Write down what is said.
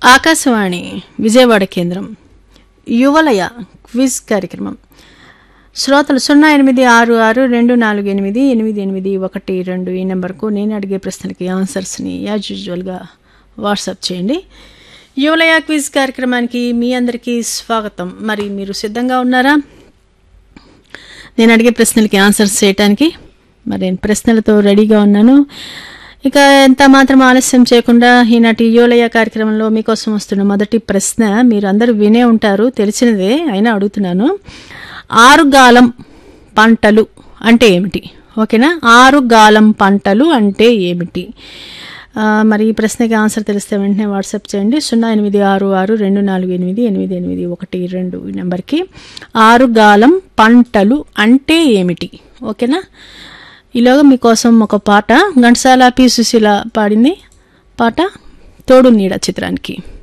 ఆకాశవాణి విజయవాడ కేంద్రం యువలయ క్విజ్ కార్యక్రమం శ్రోతలు సున్నా ఎనిమిది ఆరు ఆరు రెండు నాలుగు ఎనిమిది ఎనిమిది ఎనిమిది ఒకటి రెండు ఈ నెంబర్కు నేను అడిగే ప్రశ్నలకి ఆన్సర్స్ని యాజ్ యూజువల్గా వాట్సాప్ చేయండి యువలయ క్విజ్ కార్యక్రమానికి మీ అందరికీ స్వాగతం మరి మీరు సిద్ధంగా ఉన్నారా నేను అడిగే ప్రశ్నలకి ఆన్సర్స్ చేయటానికి మరి నేను ప్రశ్నలతో రెడీగా ఉన్నాను ఇక ఎంత మాత్రం ఆలస్యం చేయకుండా ఈనాటి యోలయ కార్యక్రమంలో మీకోసం వస్తున్న మొదటి ప్రశ్న మీరు అందరూ వినే ఉంటారు తెలిసినదే అయినా అడుగుతున్నాను ఆరుగాలం పంటలు అంటే ఏమిటి ఓకేనా ఆరుగాలం పంటలు అంటే ఏమిటి ఆ, మరి ఈ ప్రశ్నకి ఆన్సర్ తెలిస్తే వెంటనే వాట్సాప్ చేయండి సున్నా ఎనిమిది ఆరు ఆరు రెండు నాలుగు ఎనిమిది ఎనిమిది ఎనిమిది ఒకటి రెండు ఈ నెంబర్కి ఆరుగాలం పంటలు అంటే ఏమిటి ఓకేనా ఈలోగా మీకోసం ఒక పాట ఘంటసాల పి సుశీల పాడింది పాట తోడు నీడ చిత్రానికి